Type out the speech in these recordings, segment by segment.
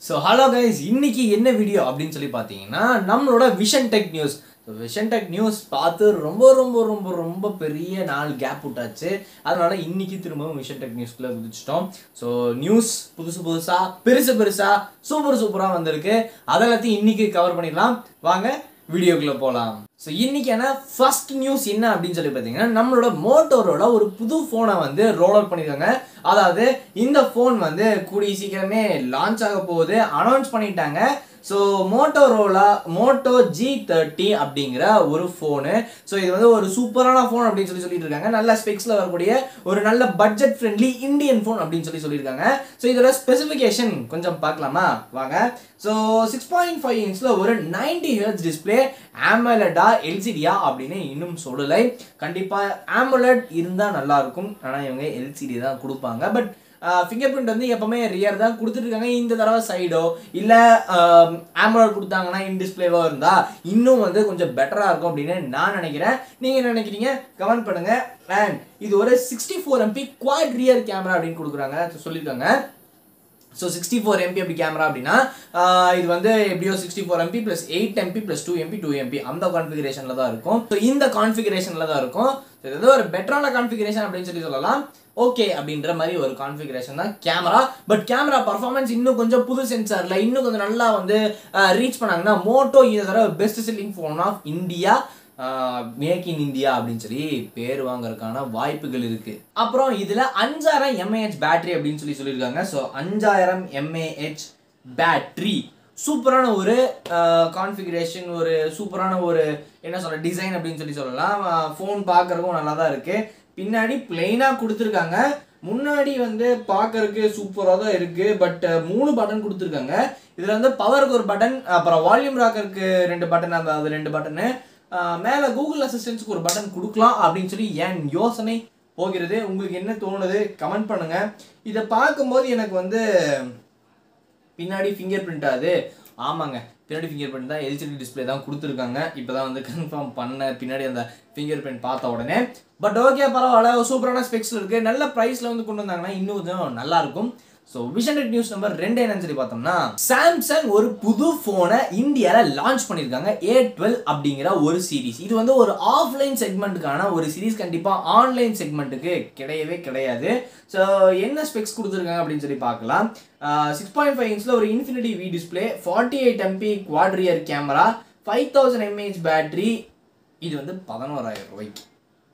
so hello guys இன்னைக்கு என்ன video அப்படின்னு சொல்லி பார்த்தீங்கன்னா நம்மளோட vision tech news so vision tech news பார்த்து ரொம்ப ரொம்ப ரொம்ப ரொம்ப பெரிய நாள் கேப் விட்டாச்சு அதனால இன்னைக்கு திரும்பவும் விஷன் டெக் நியூஸ்க்குள்ளே குதிச்சிட்டோம் ஸோ நியூஸ் புதுசு புதுசாக பெருசு பெருசாக சூப்பர் சூப்பராக வந்திருக்கு அதெல்லாத்தையும் இன்னைக்கு கவர் பண்ணிடலாம் வாங்க வீடியோக்குள்ளே போகலாம் ஸோ இன்னைக்கான ஃபர்ஸ்ட் நியூஸ் என்ன அப்படின்னு சொல்லி பார்த்தீங்கன்னா நம்மளோட மோட்டோரோட ஒரு புது ஃபோனை வந்து ரோல் அவுட் பண்ணியிருக்காங்க அதாவது இந்த ஃபோன் வந்து கூடிய சீக்கிரமே லான்ச் ஆக போகுது அனௌன்ஸ் பண்ணிட்டாங்க so Motorola Moto G thirty அப்படிங்கிற ஒரு ஃபோனு ஸோ இது வந்து ஒரு சூப்பரான ஃபோன் அப்படின்னு சொல்லி சொல்லிட்டு இருக்காங்க நல்ல ஸ்பெக்ஸில் வரக்கூடிய ஒரு நல்ல பட்ஜெட் ஃப்ரெண்ட்லி இந்தியன் ஃபோன் அப்படின்னு சொல்லி சொல்லியிருக்காங்க ஸோ இதோட ஸ்பெசிஃபிகேஷன் கொஞ்சம் பார்க்கலாமா வாங்க ஸோ சிக்ஸ் பாயிண்ட் ஃபைவ் இன்ச்சில் ஒரு நைன்டி ஹெர்ட்ஸ் டிஸ்பிளே ஆமலடா எல்சிடியா அப்படின்னு இன்னும் சொல்லலை கண்டிப்பாக ஆமலட் இருந்தால் நல்லா இருக்கும் ஆனால் இவங்க எல்சிடி தான் கொடுப்பாங்க பட் ஃபிங்கர் பிரிண்ட் வந்து எப்பவுமே ரியர் தான் கொடுத்துட்ருக்காங்க இந்த தடவை சைடோ இல்லை ஆமலட் கொடுத்தாங்கன்னா இன் டிஸ்பிளேவோ இருந்தால் இன்னும் வந்து கொஞ்சம் பெட்டராக இருக்கும் அப்படின்னு நான் நினைக்கிறேன் நீங்கள் என்ன நினைக்கிறீங்க கமெண்ட் பண்ணுங்கள் அண்ட் இது ஒரு sixty four MP quad rear camera அப்படின்னு கொடுக்குறாங்க சொல்லியிருக்காங்க ஸோ சிக்ஸ்டி ஃபோர் எம்பி அப்படி கேமரா அப்படின்னா ஆஹ் இது வந்து எப்படியோ sixty four MP plus eight MP plus two MP two MP அந்த கான்ஃபிகரேஷனில் தான் இருக்கும் ஸோ இந்த கான்ஃபிகரேஷனில் தான் இருக்கும் So இது வந்து ஒரு பெட்டரான கான்ஃபிகரேஷன் அப்படின்னு சொல்லி சொல்லலாம் ஓகே அப்படின்ற மாதிரி ஒரு கான்ஃபிகரேஷன் தான் கேமரா பட் கேமரா பர்ஃபார்மன்ஸ் இன்னும் கொஞ்சம் புது சென்சாரில் இன்னும் கொஞ்சம் நல்லா வந்து ரீச் பண்ணாங்கன்னா மோட்டோ இந்த தடவை best selling phone of India make in India அப்படின்னு சொல்லி பேர் வாங்குறதுக்கான வாய்ப்புகள் இருக்கு அப்புறம் இதுல அஞ்சாயிரம் எம்ஏஹெச் பேட்டரி அப்படின்னு சொல்லி சொல்லியிருக்காங்க ஸோ அஞ்சாயிரம் எம்ஏஹெச் பேட்டரி சூப்பரான ஒரு கான்ஃபிகரேஷன் ஒரு சூப்பரான ஒரு என்ன சொல்ற டிசைன் அப்படின்னு சொல்லி சொல்லலாம் ஃபோன் பார்க்கறதுக்கும் நல்லா தான் இருக்கு பின்னாடி பிளெயினாக கொடுத்துருக்காங்க முன்னாடி வந்து பார்க்கறதுக்கு சூப்பராக தான் இருக்கு பட் மூணு பட்டன் கொடுத்துருக்காங்க இதில் வந்து பவருக்கு ஒரு பட்டன் அப்புறம் வால்யூம் ராக்கருக்கு ரெண்டு பட்டன் அந்த அது ரெண்டு பட்டனு மேலே கூகுள் அசிஸ்டன்ஸுக்கு ஒரு பட்டன் கொடுக்கலாம் அப்படின்னு சொல்லி என் யோசனை போகிறது உங்களுக்கு என்ன தோணுது கமெண்ட் பண்ணுங்க இதை பார்க்கும்போது எனக்கு வந்து பின்னாடி ஃபிங்கர் பிரிண்ட் ஆகுது ஆமாங்க பின்னாடி ஃபிங்கர் பிரிண்ட் தான் எல்சிடி டிஸ்பிளே தான் கொடுத்துருக்காங்க இப்போ தான் வந்து கன்ஃபார்ம் பண்ண பின்னாடி அந்த ஃபிங்கர் பிரிண்ட் பார்த்த உடனே பட் ஓகே பரவாயில்ல சூப்பரான ஸ்பெக்ஸில் இருக்குது நல்ல ப்ரைஸில் வந்து கொண்டு வந்தாங்கன்னா இன்னும் கொஞ்சம் நல்லா இருக்கும் ஸோ விஷன் நியூஸ் நம்பர் ரெண்டு என்னன்னு சொல்லி பார்த்தோம்னா சாம்சங் ஒரு புது ஃபோனை இந்தியாவில் லான்ச் பண்ணியிருக்காங்க ஏ டுவெல் அப்படிங்கிற ஒரு சீரிஸ் இது வந்து ஒரு ஆஃப்லைன் செக்மெண்ட்டுக்கான ஒரு சீரிஸ் கண்டிப்பாக ஆன்லைன் செக்மெண்ட்டுக்கு கிடையவே கிடையாது ஸோ என்ன ஸ்பெக்ஸ் கொடுத்துருக்காங்க அப்படின்னு சொல்லி பார்க்கலாம் சிக்ஸ் பாயிண்ட் ஃபைவ் இன்ச்சில் ஒரு infinity V display forty eight MP quad rear camera five thousand mAh battery இது வந்து பதினோராயிரம் ரூபாய்க்கு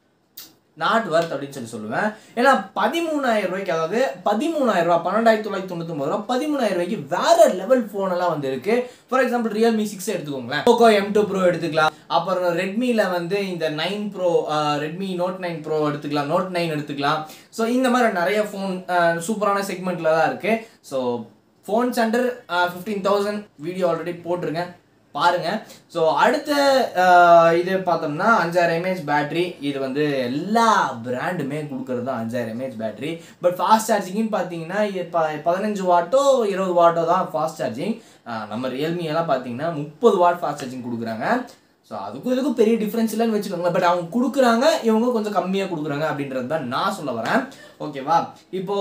நாட் ஒர்த் அப்படின்னு சொல்லி சொல்லுவேன் ஏன்னா பதிமூணாயிரம் ரூபாய்க்கு அதாவது பதிமூணாயிரம் ரூபாய் பன்னெண்டாயிரத்தி தொள்ளாயிரத்தி தொண்ணூத்தொம்பது ரூபா பதிமூணாயிரம் ரூபாய்க்கு வேற லெவல் ஃபோன் எல்லாம் வந்து இருக்கு ஃபார் எக்ஸாம்பிள் ரியல்மி சிக்ஸ் எடுத்துக்கோங்களேன் போக்கோ எம் டூ ப்ரோ எடுத்துக்கலாம் அப்புறம் ரெட்மியில் வந்து இந்த nine Pro Redmi Note nine Pro எடுத்துக்கலாம் நோட் நைன் எடுத்துக்கலாம் ஸோ இந்த மாதிரி நிறைய ஃபோன் சூப்பரான செக்மெண்ட்டில் தான் இருக்கு so phones under fifteen thousand video already போட்டிருக்கேன் பாருங்க ஸோ அடுத்த அஹ், இது பார்த்தோம்னா அஞ்சாயிரம் எம்ஏஹெச் பேட்டரி இது வந்து எல்லா பிராண்டுமே கொடுக்கறது தான் அஞ்சாயிரம் எம்ஏஹெச் பேட்டரி பட் ஃபாஸ்ட் சார்ஜிங்னு பார்த்தீங்கன்னா இது ப பதினஞ்சு வாட்டோ இருபது வாட்டோ தான் ஃபாஸ்ட் சார்ஜிங் நம்ம ரியல்மி எல்லாம் பார்த்தீங்கன்னா முப்பது வாட் ஃபாஸ்ட் சார்ஜிங் கொடுக்குறாங்க ஸோ அதுக்கும் இதுக்கும் பெரிய டிஃப்ரென்ஸ் இல்லைன்னு வச்சுக்கோங்களேன் பட் அவங்க கொடுக்குறாங்க இவங்க கொஞ்சம் கம்மியாக கொடுக்குறாங்க அப்படின்றது தான் நான் சொல்ல வரேன் ஓகேவா இப்போ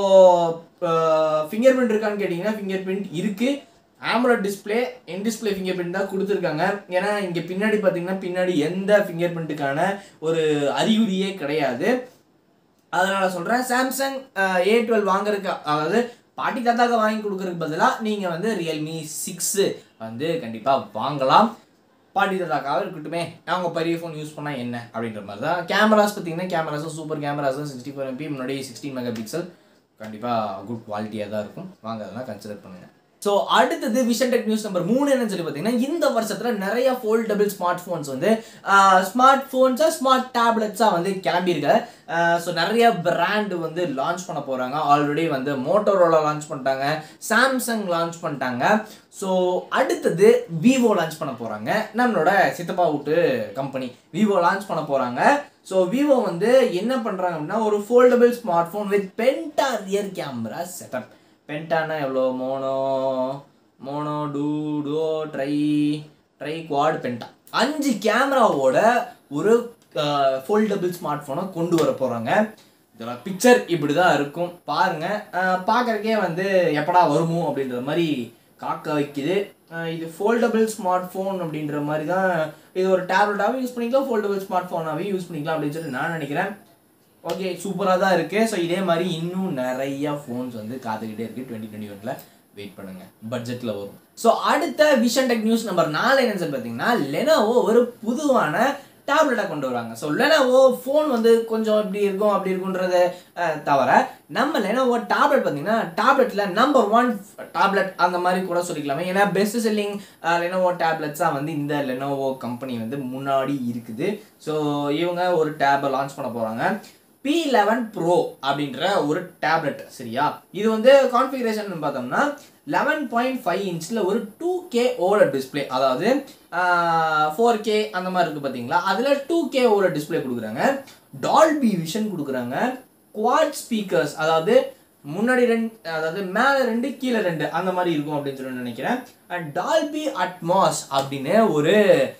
ஃபிங்கர் பிரிண்ட் இருக்கான்னு கேட்டிங்கன்னா ஃபிங்கர் பிரிண்ட் இருக்குது ஆம்ரோட் display in display fingerprint தான் கொடுத்துருக்காங்க ஏன்னா இங்கே பின்னாடி பார்த்தீங்கன்னா பின்னாடி எந்த ஃபிங்கர் பிரிண்ட்டுக்கான ஒரு அறிகுறியே கிடையாது அதனால சொல்கிறேன் சாம்சங் ஏ டுவெல் வாங்குறதுக்கு அதாவது பாட்டி தாத்தாக்கு வாங்கி கொடுக்கறதுக்கு பதிலாக நீங்கள் வந்து ரியல்மி சிக்ஸு வந்து கண்டிப்பாக வாங்கலாம் பாட்டி தாத்தாக்காக இருக்கட்டுமே அவங்க பெரிய ஃபோன் யூஸ் பண்ணால் என்ன அப்படின்ற மாதிரி தான் கேமராஸ் பார்த்தீங்கன்னா கேமராஸும் சூப்பர் கேமராஸும் சிக்ஸ்டி ஃபோர் எம்பி முன்னாடி சிக்ஸ்டீன் மெகா பிக்சல் கண்டிப்பாக குட் குவாலிட்டியாக தான் இருக்கும் வாங்க அதெல்லாம் கன்சிடர் பண்ணுங்கள் ஸோ அடுத்தது விஷன் டெக் நியூஸ் நம்பர் மூணு என்னன்னு சொல்லி பார்த்தீங்கன்னா இந்த வருஷத்தில் நிறைய ஃபோல்டபிள் ஸ்மார்ட் ஃபோன்ஸ் வந்து ஸ்மார்ட் ஃபோன்ஸாக ஸ்மார்ட் டேப்லெட்ஸாக வந்து கிளம்பியிருக்கு ஸோ நிறைய பிராண்டு வந்து லான்ச் பண்ண போகிறாங்க ஆல்ரெடி வந்து மோட்டோரோலா லான்ச் பண்ணிட்டாங்க சாம்சங் லான்ச் பண்ணிட்டாங்க ஸோ அடுத்தது விவோ லான்ச் பண்ண போகிறாங்க நம்மளோட சித்தப்பா வீட்டு கம்பெனி விவோ லான்ச் பண்ண போகிறாங்க ஸோ விவோ வந்து என்ன பண்ணுறாங்க அப்படின்னா ஒரு foldable smart phone with penta rear camera setup பென்டானா எவ்வளோ mono mono duo duo tri tri quad penta அஞ்சு கேமராவோட ஒரு ஃபோல்டபிள் ஸ்மார்ட் ஃபோனை கொண்டு வர போகிறாங்க இதோட பிக்சர் இப்படி தான் இருக்கும் பாருங்க பார்க்குறக்கே வந்து எப்படா வருமோ அப்படின்ற மாதிரி காக்க வைக்குது அஹ் இது ஃபோல்டபுள் ஸ்மார்ட் ஃபோன் அப்படின்ற மாதிரி தான் இது ஒரு டேப்லெட்டாகவும் யூஸ் பண்ணிக்கலாம் ஃபோல்டபுள் ஸ்மார்ட் ஃபோனாகவும் யூஸ் பண்ணிக்கலாம் அப்படின்னு சொல்லி நான் நினைக்கிறேன் ஓகே சூப்பராக தான் இருக்குது ஸோ இதே மாதிரி இன்னும் நிறைய ஃபோன்ஸ் வந்து காத்துக்கிட்டே இருக்குது டுவெண்ட்டி டுவெண்ட்டி ஒனில் வெயிட் பண்ணுங்க பட்ஜெட்டில் வரும் ஸோ அடுத்த விஷன் டெக் நியூஸ் நம்பர் நாலு என்னன்னு சொல்லி பார்த்தீங்கன்னா லெனோவோ ஒரு புதுவான டேப்லெட்டை கொண்டு வராங்க ஸோ லெனோவோ ஃபோன் வந்து கொஞ்சம் இப்படி இருக்கும் அப்படி இருக்குன்றத அஹ், தவிர நம்ம லெனோவோ டேப்லெட் பார்த்தீங்கன்னா டேப்லெட்டில் நம்பர் ஒன் டேப்லெட் அந்த மாதிரி கூட சொல்லிக்கலாமே ஏன்னா பெஸ்ட் செல்லிங் லெனோவோ டேப்லெட்ஸாக வந்து இந்த லெனோவோ கம்பெனி வந்து முன்னாடி இருக்குது ஸோ இவங்க ஒரு டேபை லான்ச் பண்ண போகிறாங்க பி லெவன் ப்ரோ அப்படின்ற ஒரு டேப்லெட் சரியா இது வந்து கான்ஃபிகரேஷன் பார்த்தோம்னா லெவன் பாயிண்ட் ஃபைவ் இன்ச்சில் ஒரு டூ கே ஓலட் டிஸ்பிளே அதாவது ஃபோர் கே அந்த மாதிரி இருக்குது பார்த்தீங்களா அதில் டூ கே ஓலட் டிஸ்பிளே கொடுக்குறாங்க டால்பி விஷன் கொடுக்குறாங்க குவாட் ஸ்பீக்கர்ஸ் அதாவது முன்னாடி ரெண்டு அதாவது மேலே ரெண்டு கீழே ரெண்டு அந்த மாதிரி இருக்கும் அப்படின்னு சொல்லி நினைக்கிறேன் அண்ட் டால்பி அட்மாஸ் அப்படின்னு ஒரு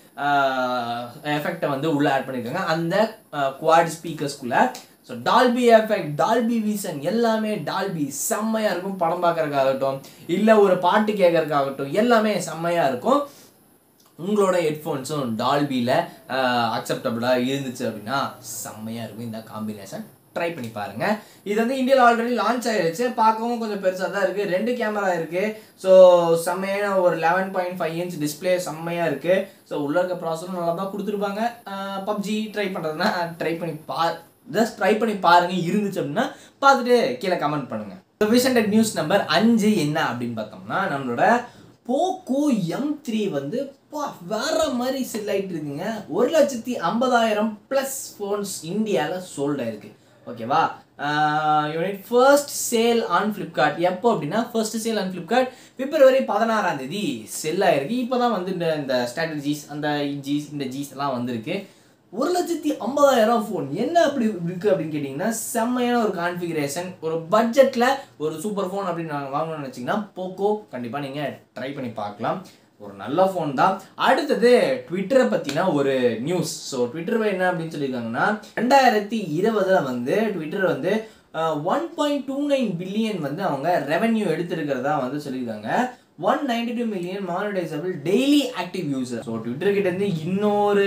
எஃபெக்டை வந்து உள்ளே ஆட் பண்ணியிருக்காங்க அந்த குவாட் ஸ்பீக்கர்ஸ்குள்ளே so Dolby effect Dolby vision எல்லாமே டால்பி செம்மையாக இருக்கும் படம் பார்க்கறதுக்காகட்டும் இல்லை ஒரு பாட்டு கேட்கறதுக்காகட்டும் எல்லாமே செம்மையாக இருக்கும் உங்களோட ஹெட்ஃபோன்ஸும் டால்பியில் அக்செப்டபுளாக இருந்துச்சு அப்படின்னா செம்மையாக இருக்கும் இந்த காம்பினேஷன் ட்ரை பண்ணி பாருங்க இது வந்து இந்தியாவில் ஆல்ரெடி லான்ச் ஆயிருச்சு பார்க்கவும் கொஞ்சம் பெருசாக தான் இருக்குது ரெண்டு கேமரா இருக்குது ஸோ செம்மையான ஒரு eleven point five inch display செம்மையாக இருக்குது ஸோ உள்ள இருக்க ப்ராசஸரும் நல்லா தான் கொடுத்துருப்பாங்க பப்ஜி ட்ரை பண்ணுறதுனா ட்ரை பண்ணி பா ஜஸ்ட் ட்ரை பண்ணி பாருங்க இருந்துச்சு அப்படின்னா பார்த்துட்டு கீழே கமெண்ட் பண்ணுங்க விஷன் நியூஸ் நம்பர் அஞ்சு என்ன அப்படின்னு பார்த்தோம்னா நம்மளோட போக்கோ எம் த்ரீ வந்து பா வேற மாதிரி செல் ஆயிட்டு இருக்குங்க ஒரு லட்சத்தி ஐம்பதாயிரம் ப்ளஸ் ஃபோன்ஸ் இந்தியாவில் சோல்ட் ஆயிருக்கு ஓகேவா unit first sale on Flipkart எப்போ அப்படின்னா ஃபர்ஸ்ட் சேல் ஆன் ஃப்ளிப்கார்ட் பிப்ரவரி பதினாறாம் தேதி செல் ஆயிருக்கு இப்போ தான் வந்து இந்த இந்த ஸ்ட்ராட்டஜிஸ் அந்த ஜீஸ் இந்த ஜீஸ் எல்லாம் வந்திருக்கு ஒரு லட்சத்தி ஐம்பதாயிரம் ஃபோன் என்ன அப்படி இருக்கு அப்படின்னு கேட்டிங்கன்னா செம்மையான ஒரு கான்ஃபிகரேஷன் ஒரு பட்ஜெட்டில் ஒரு சூப்பர் ஃபோன் அப்படின்னு நாங்கள் வாங்கணும்னு நினச்சிங்கன்னா போக்கோ கண்டிப்பாக நீங்கள் ட்ரை பண்ணி பார்க்கலாம் ஒரு நல்ல ஃபோன் தான் அடுத்தது ட்விட்டரை பற்றின ஒரு நியூஸ் ஸோ ட்விட்டர் என்ன அப்படின்னு சொல்லியிருக்காங்கன்னா ரெண்டாயிரத்தி இருபதில் வந்து ட்விட்டர் வந்து one point two nine billion வந்து அவங்க ரெவென்யூ எடுத்திருக்கிறதா வந்து சொல்லியிருக்காங்க one ninety two million monetizable daily active user so Twitter கிட்ட இருந்து இன்னொரு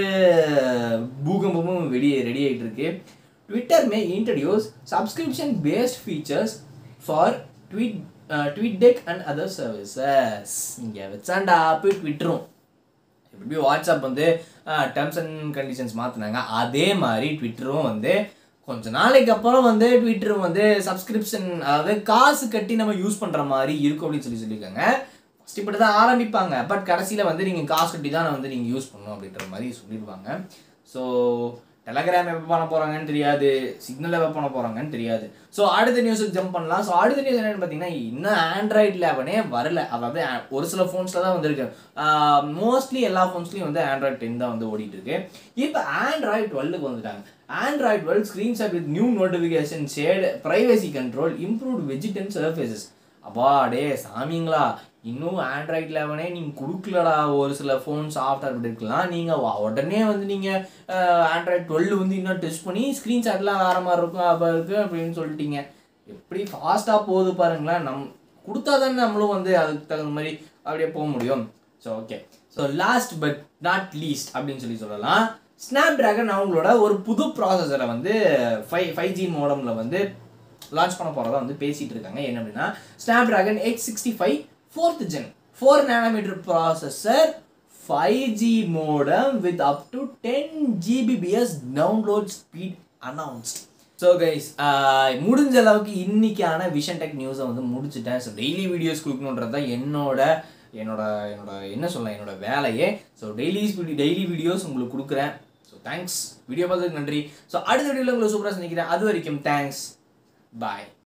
பூகம்பமும் வெளியே ரெடி ஆகிட்டு இருக்கு Twitter may introduce subscription based features for tweet TweetDeck and other services இங்கே வச்சாண்டா போய் ட்விட்டரும் எப்படி வாட்ஸ்அப் வந்து டேர்ம்ஸ் அண்ட் கண்டிஷன்ஸ் மாற்றினாங்க அதே மாதிரி ட்விட்டரும் வந்து கொஞ்ச நாளைக்கு அப்புறம் வந்து ட்விட்டரும் வந்து சப்ஸ்கிரிப்ஷன் அதாவது காசு கட்டி நம்ம யூஸ் பண்ணுற மாதிரி இருக்கும் அப்படின்னு சொல்லி சொல்லியிருக்காங்க ஃபஸ்ட் இப்படி தான் ஆரம்பிப்பாங்க பட் கடைசியில் வந்து நீங்கள் காசு கட்டி தான் வந்து நீங்கள் யூஸ் பண்ணணும் அப்படின்ற மாதிரி சொல்லிடுவாங்க ஸோ டெலகிராம் எப்போ பண்ண போகிறாங்கன்னு தெரியாது சிக்னல் எப்போ பண்ண போகிறாங்கன்னு தெரியாது ஸோ அடுத்த நியூஸுக்கு ஜம்ப் பண்ணலாம் ஸோ அடுத்த நியூஸ் என்னென்னு பார்த்தீங்கன்னா இன்னும் ஆண்ட்ராய்ட் லெவனே வரல அதாவது a- ஒரு சில ஃபோன்ஸில் தான் வந்திருக்கு மோஸ்ட்லி எல்லா ஃபோன்ஸ்லையும் வந்து ஆண்ட்ராய்ட் டென் தான் வந்து ஓடிட்டு இருக்கு இப்போ ஆண்ட்ராய்ட் டுவெல்லுக்கு வந்துட்டாங்க Android twelve screenshot with new notification shade privacy control improved வெஜிடன் சர்ஃபேசஸ் அப்பா டே சாமிங்களா இன்னும் ஆண்ட்ராய்ட் லெவனே நீங்கள் கொடுக்கலடா ஒரு சில ஃபோன் சாஃப்ட்வேர் இப்படி இருக்கலாம் நீங்கள் உடனே வந்து நீங்கள் ஆண்ட்ராய்ட் டுவெல் வந்து இன்னும் டெஸ்ட் பண்ணி ஸ்க்ரீன்ஷாட்லாம் வேறு மாதிரி இருக்கும் அப்போ இருக்குது அப்படின்னு சொல்லிட்டீங்க எப்படி ஃபாஸ்ட்டாக போகுது பாருங்களேன் நம் கொடுத்தா தானே நம்மளும் வந்து அதுக்கு தகுந்த மாதிரி அப்படியே போக முடியும் so okay so last but not least அப்படின்னு சொல்லி சொல்லலாம் ஸ்னாப் டிராகன் அவங்களோட ஒரு புது ப்ராசஸரை வந்து ஃபைவ் ஃபைவ் ஜி மோடமில் வந்து லான்ச் பண்ண போகிறதா வந்து பேசிகிட்டு இருக்காங்க என்ன அப்படின்னா Snapdragon eight sixty five fourth gen four nanometer processor five G modem with up to ten Gbps download speed announced so guys முடிஞ்ச அளவுக்கு இன்னைக்கான விஷன் டெக் நியூஸை வந்து முடிச்சுட்டேன் ஸோ டெய்லி வீடியோஸ் கொடுக்கணுன்றது தான் என்னோட என்னோட என்னோட என்ன சொல்ல என்னோட வேலையே ஸோ டெய்லி டெய்லி வீடியோஸ் உங்களுக்கு கொடுக்குறேன் ஸோ தேங்க்ஸ் வீடியோ பார்த்ததுக்கு நன்றி ஸோ அடுத்த வீடியோவில் உங்களை சூப்பராக சந்திக்கிறேன் அது வரைக்கும் தேங்க்ஸ் பாய்